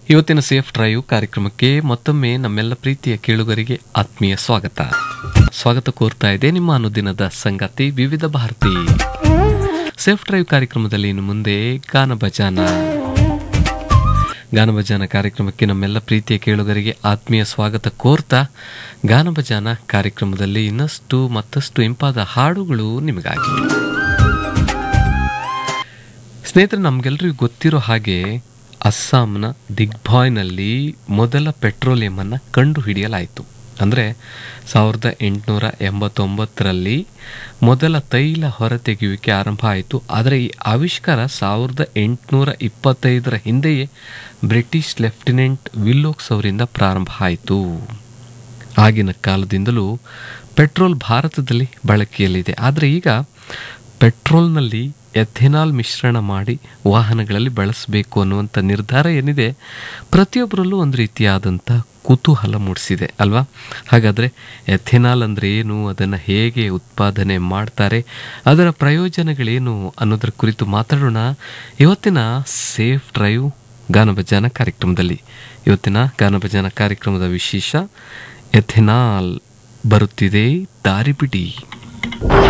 ಇವತ್ತಿನ safe drive ಕಾರ್ಯಕ್ರಮಕ್ಕೆ ಮತ್ತೊಮ್ಮೆ ನಮ್ಮೆಲ್ಲ ಪ್ರೀತಿಯ ಕೇಳುಗರಿಗೆ ಆತ್ಮೀಯ ಸ್ವಾಗತ ಸ್ವಾಗತ ಕೋರ್ತಾ ಇದೆ ನಿಮ್ಮ ಅನುದಿನದ ಸಂಗತಿ ವಿವಿಧ ಭಾರತಿ ಸೇಫ್ ಡ್ರೈವ್ ಕಾರ್ಯಕ್ರಮದಲ್ಲಿ ಇನ್ನು ಮುಂದೆ ಗಾನ ಭಜಾನ ಗಾನ ಭಜಾನ ಕಾರ್ಯಕ್ರಮಕ್ಕೆ ನಮ್ಮೆಲ್ಲ ಪ್ರೀತಿಯ ಕೇಳುಗರಿಗೆ ಆತ್ಮೀಯ ಸ್ವಾಗತ ಕೋರ್ತಾ ಗಾನ ಭಜಾನ ಕಾರ್ಯಕ್ರಮದಲ್ಲಿ ಇನ್ನಷ್ಟು ಮತ್ತಷ್ಟು ಇಂಪಾದ ಹಾಡುಗಳು ನಿಮಗಾಗಿ ಸ್ನೇಹಿತರೆ ನಮ್ಗೆಲ್ರಿಗೂ ಗೊತ್ತಿರೋ ಹಾಗೆ ಅಸ್ಸಾಂನ ದಿಗ್ಭಾಯ್ನಲ್ಲಿ ಮೊದಲ ಪೆಟ್ರೋಲಿಯಮನ್ನು ಕಂಡು ಹಿಡಿಯಲಾಯಿತು ಅಂದರೆ ಸಾವಿರದ ಎಂಟುನೂರ ಎಂಬತ್ತೊಂಬತ್ತರಲ್ಲಿ ಮೊದಲ ತೈಲ ಹೊರತೆಗೆಯುವಿಕೆ ಆರಂಭ ಆಯಿತು ಆದರೆ ಈ ಆವಿಷ್ಕಾರ ಸಾವಿರದ ಎಂಟುನೂರ ಇಪ್ಪತ್ತೈದರ ಹಿಂದೆಯೇ ಬ್ರಿಟಿಷ್ ಲೆಫ್ಟಿನೆಂಟ್ ವಿಲ್ಲೋಕ್ಸ್ ಅವರಿಂದ ಪ್ರಾರಂಭ ಆಯಿತು ಆಗಿನ ಕಾಲದಿಂದಲೂ ಪೆಟ್ರೋಲ್ ಭಾರತದಲ್ಲಿ ಬಳಕೆಯಲ್ಲಿದೆ ಆದರೆ ಈಗ ಪೆಟ್ರೋಲ್ನಲ್ಲಿ ಎಥೆನಾಲ್ ಮಿಶ್ರಣ ಮಾಡಿ ವಾಹನಗಳಲ್ಲಿ ಬಳಸಬೇಕು ಅನ್ನುವಂಥ ನಿರ್ಧಾರ ಏನಿದೆ ಪ್ರತಿಯೊಬ್ಬರಲ್ಲೂ ಒಂದು ರೀತಿಯಾದಂಥ ಕುತೂಹಲ ಮೂಡಿಸಿದೆ ಅಲ್ವಾ ಹಾಗಾದರೆ ಎಥೆನಾಲ್ ಅಂದರೆ ಏನು ಅದನ್ನು ಹೇಗೆ ಉತ್ಪಾದನೆ ಮಾಡ್ತಾರೆ ಅದರ ಪ್ರಯೋಜನಗಳೇನು ಅನ್ನೋದರ ಕುರಿತು ಮಾತಾಡೋಣ ಇವತ್ತಿನ ಸೇಫ್ ಡ್ರೈವ್ ಗಾನಭಜಾನ ಕಾರ್ಯಕ್ರಮದಲ್ಲಿ ಇವತ್ತಿನ ಗಾನಭಜಾನ ಕಾರ್ಯಕ್ರಮದ ವಿಶೇಷ ಎಥೆನಾಲ್ ಬರುತ್ತಿದೆ ದಾರಿ ಬಿಡಿ